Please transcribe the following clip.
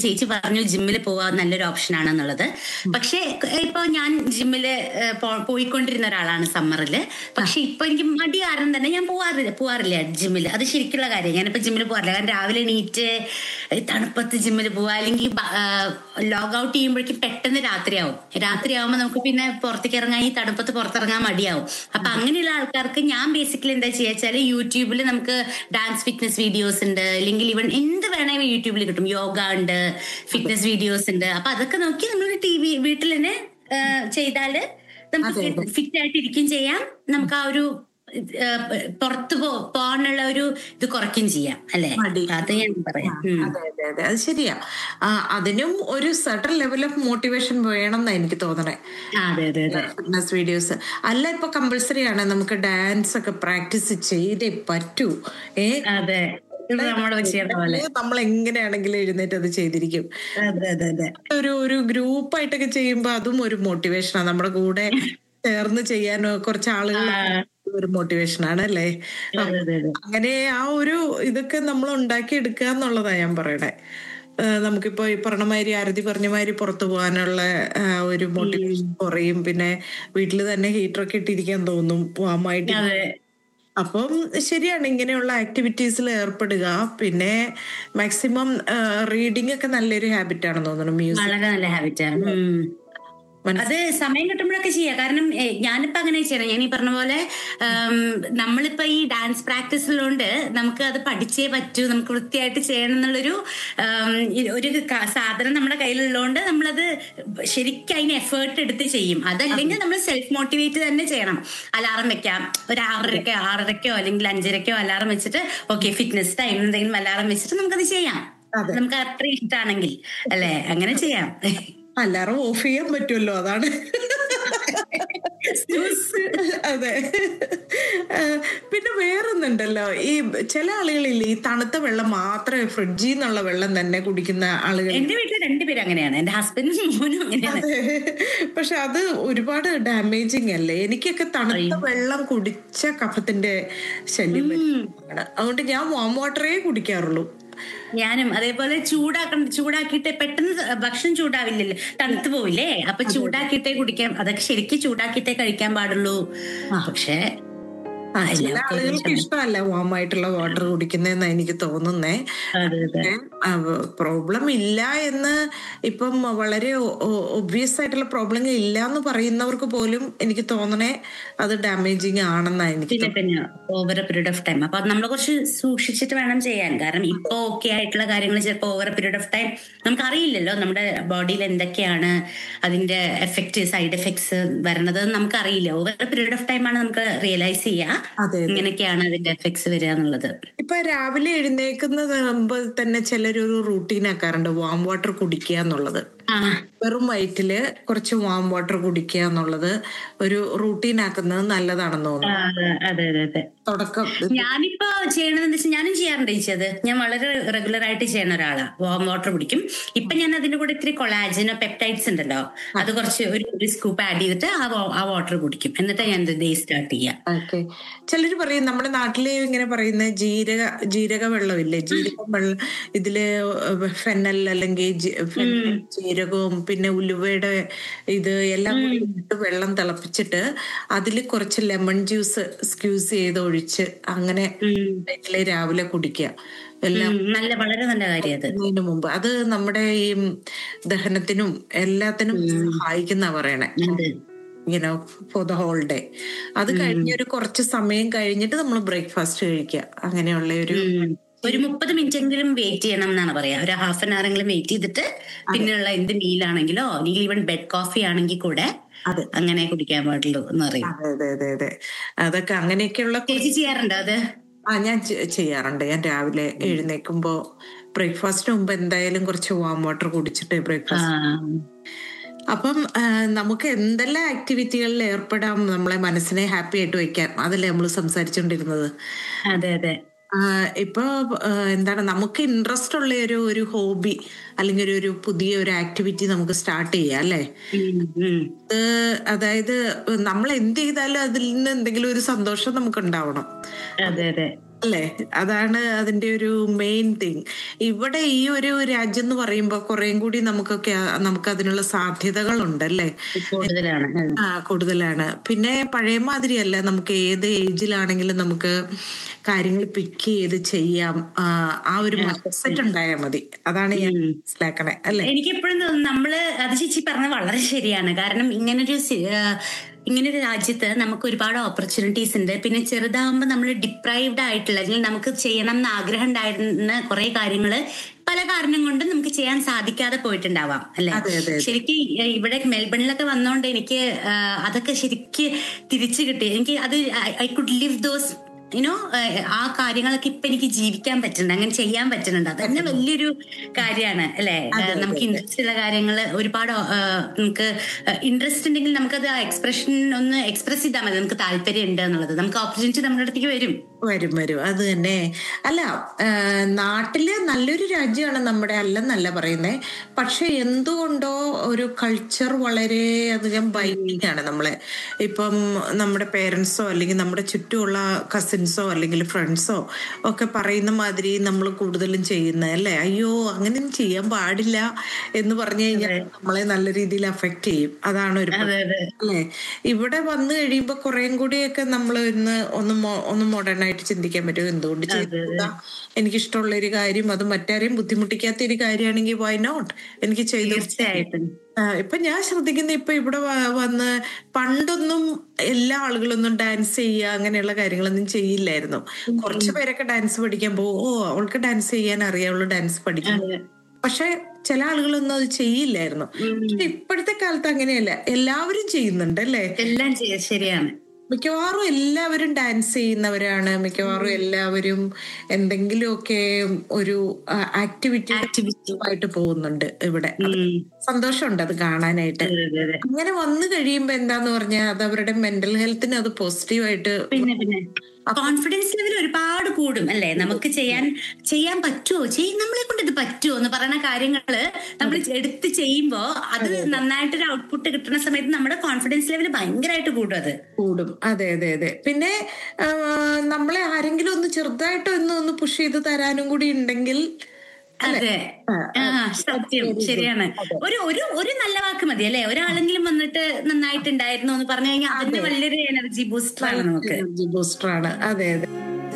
ചേച്ചി പറഞ്ഞു ജിമ്മിൽ പോവാ നല്ലൊരു ഓപ്ഷൻ ആണെന്നുള്ളത് പക്ഷെ ഇപ്പൊ ഞാൻ ജിമ്മില് ഏഹ്, പോ- പോയിക്കൊണ്ടിരുന്ന ഒരാളാണ് സമ്മറിൽ പക്ഷെ ഇപ്പൊ എനിക്ക് മടി കാരണം തന്നെ ഞാൻ പോവാറില്ല പോവാറില്ല ജിമ്മിൽ അത് ശരിക്കുള്ള കാര്യം ഞാനിപ്പോ ജിമ്മിൽ പോവാറില്ല കാരണം രാവിലെ എണീറ്റ് തണുപ്പത്ത് ജിമ്മിൽ പോവാ അല്ലെങ്കിൽ ലോഗ് ഔട്ട് ചെയ്യുമ്പോഴേക്കും പെട്ടെന്ന് രാത്രിയാവും രാത്രിയാവുമ്പോൾ നമുക്ക് പിന്നെ പുറത്തേക്ക് ഇറങ്ങാൻ ഈ തണുപ്പത്ത് പുറത്തിറങ്ങാൻ മടിയാവും അപ്പൊ അങ്ങനെയുള്ള ആൾക്കാർക്ക് ഞാൻ ബേസിക്കലി എന്താ ചെയ്യുക വെച്ചാൽ യൂട്യൂബിൽ നമുക്ക് ഡാൻസ് ഫിറ്റ്നസ് വീഡിയോസ് ഉണ്ട് അല്ലെങ്കിൽ ഇവൺ എന്ത് വേണമെങ്കിലും യൂട്യൂബിൽ കിട്ടും യോഗ ഉണ്ട് ഫിറ്റ്നസ് വീഡിയോസ് ഉണ്ട് അപ്പൊ അതൊക്കെ നോക്കി നമ്മൾ ടി വി വീട്ടിൽ തന്നെ ആ, ചെയ്താല് നമുക്ക് ഫിറ്റ് ആയിട്ട് ഇരിക്കും ചെയ്യാം നമുക്ക് ആ ഒരു ആ, പുറത്ത് പോ പോകാനുള്ള ഒരു ഇത് കുറയ്ക്കും ചെയ്യാം അല്ലെ മടി. അത് ഞാൻ പറയാം ഉം. അതെ അതെ അതെ അത് ശരിയാ ആ, അതിനും ഒരു സർട്ടൺ ലെവൽ ഓഫ് മോട്ടിവേഷൻ വേണം എന്നാ എനിക്ക് തോന്നണേ ആ, അതെ അതെ അതെ ഫിറ്റ്നസ് വീഡിയോസ് അല്ല ഇപ്പൊ കമ്പൽസറി ആണ് നമുക്ക് ഡാൻസ് ഒക്കെ പ്രാക്ടീസ് ചെയ്തേ പറ്റൂ ഏ അതെ ഇത് നമ്മുടെ ചെയ്യുന്ന പോലെ നമ്മൾ എങ്ങനെയാണെങ്കിലും എഴുന്നേറ്റ് അത് ചെയ്തിരിക്കും അതെ അതെ അതെ ഒരു ഒരു ഗ്രൂപ്പായിട്ടൊക്കെ ചെയ്യുമ്പോ അതും ഒരു മോട്ടിവേഷനാണ് നമ്മുടെ കൂടെ ചേർന്ന് ചെയ്യാൻ കുറച്ച് ആളുകൾ ഒരു മോട്ടിവേഷനാണ് അല്ലേ അതെ അതെ അതെ അങ്ങനെ ആ ഒരു ഇതൊക്കെ നമ്മൾ ഉണ്ടാക്കിയെടുക്കുക എന്നുള്ളതാ ഞാൻ പറയണേ ആ, നമുക്കിപ്പോ ഈ പറഞ്ഞ മാതിരി ആരതി പറഞ്ഞ മാതിരി പുറത്തു പോകാനുള്ള ആ, ഒരു മോട്ടിവേഷൻ കുറയും പിന്നെ വീട്ടിൽ തന്നെ ഹീറ്ററൊക്കെ ഇട്ടിരിക്കാൻ തോന്നും പോകാമായിട്ട് അതെ അപ്പം ശരിയാണ് ഇങ്ങനെയുള്ള ആക്ടിവിറ്റീസിൽ ഏർപ്പെടുക പിന്നെ മാക്സിമം റീഡിംഗ് ഒക്കെ നല്ലൊരു ഹാബിറ്റ് ആണെന്ന് തോന്നുന്നു മ്യൂസിക് വളരെ നല്ല ഹാബിറ്റാണ് അത് സമയം കിട്ടുമ്പോഴൊക്കെ ചെയ്യാം കാരണം ഏ, ഞാനിപ്പോ അങ്ങനെ ചെയ്യണം ഞാൻ ഈ പറഞ്ഞ പോലെ ഉം, നമ്മളിപ്പോ ഈ ഡാൻസ് പ്രാക്ടീസിലുണ്ട് നമുക്ക് അത് പഠിച്ചേ പറ്റൂ നമുക്ക് വൃത്തിയായിട്ട് ചെയ്യണം എന്നുള്ളൊരു ഉം, ഈ ഒരു ക- സാധനം നമ്മുടെ കയ്യിലുള്ളതുകൊണ്ട് നമ്മളത് ശരിക്കും അതിന് എഫേർട്ട് എടുത്ത് ചെയ്യും അതല്ലെങ്കിൽ നമ്മൾ സെൽഫ് മോട്ടിവേറ്റ് തന്നെ ചെയ്യണം അലാറം വെക്കാം ഒരു ആറരക്കോ ആറരക്കോ അല്ലെങ്കിൽ അഞ്ചരക്കോ അലാറം വെച്ചിട്ട് ഓക്കെ ഫിറ്റ്നസ് ടൈം എന്തെങ്കിലും അലാറം വെച്ചിട്ട് നമുക്കത് ചെയ്യാം നമുക്ക് അത്ര ഇഷ്ടമാണെങ്കിൽ അല്ലെ അങ്ങനെ ചെയ്യാം അല്ലാറും ഓഫ് ചെയ്യാൻ പറ്റുമല്ലോ അതാണ് അതെ ആ, പിന്നെ വേറൊന്നുണ്ടല്ലോ ഈ ചില ആളുകളില്ലേ ഈ തണുത്ത വെള്ളം മാത്രമേ ഫ്രിഡ്ജിൽ നിന്നുള്ള വെള്ളം തന്നെ കുടിക്കുന്ന ആളുകൾ എന്റെ വീട്ടിൽ രണ്ടുപേരും അങ്ങനെയാണ് എന്റെ ഹസ്ബൻഡും മോനും അങ്ങനെയാണ് അതെ പക്ഷെ അത് ഒരുപാട് ഡാമേജിങ് അല്ലേ എനിക്കൊക്കെ തണുത്ത വെള്ളം കുടിച്ച കഫത്തിന്റെ ശല്യം വരുന്നതാണ്. അതുകൊണ്ട് ഞാൻ വാം വാട്ടറേ കുടിക്കാറുള്ളൂ ഞാനും അതേപോലെ ചൂടാക്കണം ചൂടാക്കിയിട്ട് പെട്ടെന്ന് ഭക്ഷണം ചൂടാവില്ലല്ലോ തണുത്തു പോവില്ലേ അപ്പൊ ചൂടാക്കിയിട്ടേ കുടിക്കാം അതൊക്കെ ശരിക്കും ചൂടാക്കിയിട്ടേ കഴിക്കാൻ പാടുള്ളൂ പക്ഷേ ആ ചില എല്ലാവർക്കും ആളുകൾക്ക് ഇഷ്ടമല്ല വാം ആയിട്ടുള്ള വാട്ടർ കുടിക്കുന്നതെന്നാ എനിക്ക് തോന്നുന്നേ അതെ അതെ പ്രോബ്ലം ഇല്ല എന്ന് ഇപ്പം വളരെ ഒബ്വിയസ് ആയിട്ടുള്ള പ്രോബ്ലം ഇല്ല എന്ന് പറയുന്നവർക്ക് പോലും എനിക്ക് തോന്നണേ അത് ഡാമേജിങ് ആണെന്നാ എനിക്ക് പിന്നെ പിന്നെ over a period of time അപ്പൊ അത് നമ്മൾ കുറച്ച് സൂക്ഷിച്ചിട്ട് വേണം ചെയ്യാൻ കാരണം ഇപ്പൊ ഓക്കെ ആയിട്ടുള്ള കാര്യങ്ങൾ ചിലപ്പോൾ over a period of time നമുക്ക് അറിയില്ലല്ലോ നമ്മുടെ ബോഡിയിൽ എന്തൊക്കെയാണ് അതിന്റെ എഫക്റ്റ് സൈഡ് എഫക്ട്സ് വരണത് നമുക്ക് അറിയില്ല over a period of time ആണ് നമുക്ക് റിയലൈസ് ചെയ്യുക അതെ ഇങ്ങനെയൊക്കെയാണ് അതിന്റെ എഫക്ട്സ് വരിക എന്നുള്ളത് ഇപ്പൊ രാവിലെ എഴുന്നേക്കുന്നത് മുമ്പ് തന്നെ ചിലരൊരു റൂട്ടീൻ ആക്കാറുണ്ട് വാം വാട്ടർ കുടിക്കുക എന്നുള്ളത് ആ വെറും വയറ്റില് കുറച്ച് വാം വാട്ടർ കുടിക്കുക എന്നുള്ളത് ഒരു റൂട്ടീൻ ആക്കുന്നത് നല്ലതാണെന്ന് ആ, തോന്നുന്നു അതെ അതെ അതെ അതെ തുടക്കം ഞാനിപ്പോ ചെയ്യണതെന്ന് വെച്ചാൽ ഞാനും ചെയ്യാറുണ്ട് ചേച്ചി അത് ഞാൻ വളരെ റെഗുലർ ആയിട്ട് ചെയ്യുന്ന ഒരാളാ വാം വാട്ടർ കുടിക്കും ഇപ്പൊ ഞാൻ അതിന്റെ കൂടെ ഇത്തിരി കൊളാജനോ പെപ്റ്റൈഡ്സ് ഉണ്ടല്ലോ അത് കുറച്ച് ഒരു ഒരു സ്കൂപ്പ് ആഡ് ചെയ്തിട്ട് ആ wa- ആ വാട്ടർ കുടിക്കും എന്നിട്ട് ഞാൻ ഡേ സ്റ്റാർട്ട് ചെയ്യാം ഓക്കെ ചിലര് പറയും നമ്മുടെ നാട്ടില് ഇങ്ങനെ പറയുന്ന ജീരക ജീരക വെള്ളമില്ലേ ജീരകം വെള്ളം ഇതില് ഫെനൽ അല്ലെങ്കിൽ ജി- ഫെനൽ, ജീരകവും പിന്നെ ഉലുവയുടെ ഇത് എല്ലാം കൂടി ഇട്ട് വെള്ളം തിളപ്പിച്ചിട്ട് അതിൽ കുറച്ച് ലെമൺ ജ്യൂസ് സ്ക്യൂസ് ചെയ്ത് ഒഴിച്ച് അങ്ങനെ വീട്ടില് രാവിലെ കുടിക്കുക എല്ലാം ഉം, നല്ല വളരെ നല്ല കാര്യം അത് ഇതിനു മുമ്പ് അത് നമ്മുടെ ഈ ദഹനത്തിനും എല്ലാത്തിനും സഹായിക്കുന്ന പറയണേ അതെ you know for the whole day അത് കഴിഞ്ഞ് ഒരു കുറച്ച് സമയം കഴിഞ്ഞിട്ട് നമ്മൾ ബ്രേക്ക്ഫാസ്റ്റ് കഴിക്കുക അങ്ങനെയുള്ള ഒരു ഉം. ഒരു മുപ്പത് മിനിറ്റ് എങ്കിലും വെയിറ്റ് ചെയ്യണം എന്നാണ് പറയാ ഒരു ഹാഫ് ആൻ അവർ എങ്കിലും വെയിറ്റ് ചെയ്തിട്ട് പിന്നെയുള്ള എന്ത് മീലാണെങ്കിലോ അല്ലെങ്കിൽ ഈവൻ ബെഡ് കോഫി ആണെങ്കിൽ കൂടെ അതെ. അങ്ങനെ കുടിക്കാൻ പാടുള്ളൂ എന്ന് പറയും അതെ അതെ അതെ അതെ അതൊക്കെ അങ്ങനെയൊക്കെയുള്ള കു- ചേച്ചി ചെയ്യാറുണ്ടോ അത് ആ ഞാൻ ചെ- ചെയ്യാറുണ്ട് ഞാൻ രാവിലെ എഴുന്നേക്കുമ്പോ ബ്രേക്ക്ഫാസ്റ്റിന് മുമ്പ് എന്തായാലും കുറച്ച് വാം വാട്ടർ കുടിച്ചിട്ട് ആ ബ്രേക്ക്ഫാസ്റ്റ് അപ്പം ആ, നമുക്ക് എന്തെല്ലാം ആക്ടിവിറ്റികളിൽ ഏർപ്പെടാം നമ്മളെ മനസ്സിനെ ഹാപ്പി ആയിട്ട് വെക്കാൻ അതല്ലേ നമ്മൾ സംസാരിച്ചുകൊണ്ടിരുന്നത് അതെ അതെ ആ, ഇപ്പൊ ആ, എന്താണ് നമുക്ക് ഇൻട്രസ്റ്റ് ഉള്ള ഒരു ഒരു ഹോബി അല്ലെങ്കിൽ ഒരു ഒരു പുതിയ ഒരു ആക്ടിവിറ്റി നമുക്ക് സ്റ്റാർട്ട് ചെയ്യാം അല്ലേ ഉം, ഉം. അത് അതായത് നമ്മൾ എന്ത് ചെയ്താലും അതിൽ നിന്ന് എന്തെങ്കിലും ഒരു സന്തോഷം നമുക്ക് ഉണ്ടാവണം അതെ അതെ അല്ലേ അതാണ് അതിന്റെ ഒരു മെയിൻ തിങ് ഇവിടെ ഈ ഒരു രാജ്യം എന്ന് പറയുമ്പോൾ കുറേം കൂടി നമുക്കൊക്കെ ആ- നമുക്ക് അതിനുള്ള സാധ്യതകളുണ്ട് അല്ലേ കൂടുതലാണ് ഉം. ആ കൂടുതലാണ് പിന്നെ പഴയ മാതിരിയല്ല നമുക്ക് ഏത് ഏജിലാണെങ്കിലും നമുക്ക് കാര്യങ്ങൾ പിക്ക് ചെയ്ത് ചെയ്യാം ആ, ആ ഒരു മൈൻഡ് സെറ്റ് ഉണ്ടായാൽ മതി അതാണ് ഞാൻ മനസ്സിലാക്കണേ അല്ലേ എനിക്ക് എപ്പോഴും തോന്നുന്നു നമ്മള് അത് ചേച്ചി പറഞ്ഞത് വളരെ ശരിയാണ് കാരണം ഇങ്ങനൊരു സി- ആ, ഇങ്ങനൊരു രാജ്യത്ത് നമുക്ക് ഒരുപാട് ഓപ്പർച്യൂണിറ്റീസ് ഉണ്ട് പിന്നെ ചെറുതാകുമ്പോൾ നമ്മൾ ഡിപ്രൈവ്ഡ് ആയിട്ടുള്ള അല്ലെങ്കിൽ നമുക്ക് ചെയ്യണം എന്ന് ആഗ്രഹം ഉണ്ടായിരുന്ന കുറെ കാര്യങ്ങള് പല കാരണം കൊണ്ടും നമുക്ക് ചെയ്യാൻ സാധിക്കാതെ പോയിട്ടുണ്ടാവാം അല്ലെ അതെ, അതെ, അതെ. ശരിക്കും ഈ- ഇവിടെ മെൽബണിലൊക്കെ വന്നോണ്ട് എനിക്ക് ആ, അതൊക്കെ ശരിക്ക് തിരിച്ചു കിട്ടി എനിക്ക് അത് I could live those you know ആ കാര്യങ്ങളൊക്കെ ഇപ്പൊ എനിക്ക് ജീവിക്കാൻ പറ്റുന്നുണ്ട് അങ്ങനെ ചെയ്യാൻ പറ്റുന്നുണ്ട് അത് തന്നെ വലിയൊരു കാര്യമാണ് അല്ലെ നമുക്ക് ഇൻട്രസ്റ്റ് ഉള്ള കാര്യങ്ങൾ ഒരുപാട് ആ, നമുക്ക് ഇൻട്രസ്റ്റ് ഉണ്ടെങ്കിൽ നമുക്കത് ആ എക്സ്പ്രഷൻ ഒന്ന് എക്സ്പ്രസ് ചെയ്താൽ മതി നമുക്ക് താല്പര്യം ഉണ്ട് എന്നുള്ളത് നമുക്ക് ഓപ്പർച്യൂണിറ്റി നമ്മുടെ അടുത്തേക്ക് വരും വരും വരും അത് തന്നെ അല്ല ആ, നാട്ടില് നല്ലൊരു രാജ്യമാണ് നമ്മുടെ അല്ലെന്നല്ല പറയുന്നേ പക്ഷെ എന്തുകൊണ്ടോ ഒരു കൾച്ചർ വളരെ അധികം ബൈക്കിംഗ് ആണ് നമ്മളെ ഇപ്പം നമ്മുടെ പേരൻസോ അല്ലെങ്കിൽ നമ്മുടെ ചുറ്റുമുള്ള കസിൻസോ അല്ലെങ്കിൽ ഫ്രണ്ട്സോ ഒക്കെ പറയുന്ന മാതിരി നമ്മൾ കൂടുതലും ചെയ്യുന്നത് അല്ലേ അയ്യോ അങ്ങനെയൊന്നും ചെയ്യാൻ പാടില്ല എന്ന് പറഞ്ഞു കഴിഞ്ഞാൽ നമ്മളെ നല്ല രീതിയിൽ അഫക്റ്റ് ചെയ്യും അതാണ് ഒരു അതെ അതെ അല്ലേ ഇവിടെ വന്നു കഴിയുമ്പോ കുറേം കൂടിയൊക്കെ നമ്മൾ ഇന്ന് ഒന്ന് മോ- ഒന്ന് മോഡേൺ ആയിട്ട് ചിന്തിക്കാൻ പറ്റും എന്തുകൊണ്ട് ചെയ്തുകൂടാ എനിക്കിഷ്ടമുള്ള ഒരു കാര്യം അത് മറ്റാരെയും ബുദ്ധിമുട്ടിക്കാത്ത ഒരു കാര്യമാണെങ്കിൽ വൈ നോട്ട് എനിക്ക് ചെയ്തു തീർച്ചയായിട്ടും ആ, ഇപ്പൊ ഞാൻ ശ്രദ്ധിക്കുന്ന ഇപ്പൊ ഇവിടെ വ- വന്ന് പണ്ടൊന്നും എല്ലാ ആളുകളൊന്നും ഡാൻസ് ചെയ്യുക അങ്ങനെയുള്ള കാര്യങ്ങളൊന്നും ചെയ്യില്ലായിരുന്നു കുറച്ചു പേരൊക്കെ ഡാൻസ് പഠിക്കാൻ പോകും ഓ അവൾക്ക് ഡാൻസ് ചെയ്യാൻ അറിയാവുള്ളൂ ഡാൻസ് പഠിക്കും അതെ. പക്ഷെ ചില ആളുകളൊന്നും അത് ചെയ്യില്ലായിരുന്നു പക്ഷെ ഇപ്പോഴത്തെ കാലത്ത് അങ്ങനെയല്ല എല്ലാവരും ചെയ്യുന്നുണ്ട് അല്ലേ എല്ലാം ചെയ്യാം ശരിയാണ് മിക്കവാറും എല്ലാവരും ഡാൻസ് ചെയ്യുന്നവരാണ് മിക്കവാറും എല്ലാവരും എന്തെങ്കിലുമൊക്കെ ഒരു ആക്ടിവിറ്റി ആക്ടിവിറ്റി ആയിട്ട് പോകുന്നുണ്ട് ഇവിടെ അത് സന്തോഷമുണ്ട് അത് കാണാനായിട്ട് അതെ അതെ അതെ അങ്ങനെ വന്നു കഴിയുമ്പോ എന്താന്ന് പറഞ്ഞാൽ അത് അവരുടെ മെന്റൽ ഹെൽത്തിന് അത് പോസിറ്റീവായിട്ട് പിന്നെ പിന്നെ കോൺഫിഡൻസ് ലെവൽ ഒരുപാട് കൂടും അല്ലെ നമുക്ക് ചെയ്യാൻ ചെയ്യാൻ പറ്റുമോ ചെയ് നമ്മളെ കൊണ്ട് ഇത് പറ്റുമോ എന്ന് പറയുന്ന കാര്യങ്ങള് നമ്മൾ എടുത്ത് ചെയ്യുമ്പോ അത് നന്നായിട്ടൊരു ഔട്ട്പുട്ട് കിട്ടുന്ന സമയത്ത് നമ്മുടെ കോൺഫിഡൻസ് ലെവൽ ഭയങ്കരമായിട്ട് കൂടും അത് കൂടും അതെ അതെ അതെ പിന്നെ ആ, നമ്മളെ ആരെങ്കിലും ഒന്ന് ചെറുതായിട്ട് ഒന്ന് ഒന്ന് പുഷ് ചെയ്ത് തരാനും കൂടി ഉണ്ടെങ്കിൽ അതെ ആ സത്യം ശരിയാണ് ഒരു ഒരു ഒരു നല്ല വാക്ക് മതി അല്ലെ ഒരാളെങ്കിലും വന്നിട്ട് നന്നായിട്ടുണ്ടായിരുന്നു എന്ന് പറഞ്ഞു കഴിഞ്ഞാൽ അതിന്റെ വലിയൊരു എനർജി ബൂസ്റ്റർ ആണ് നമുക്ക് എനർജി ബൂസ്റ്റർ ആണ് അതെ അതെ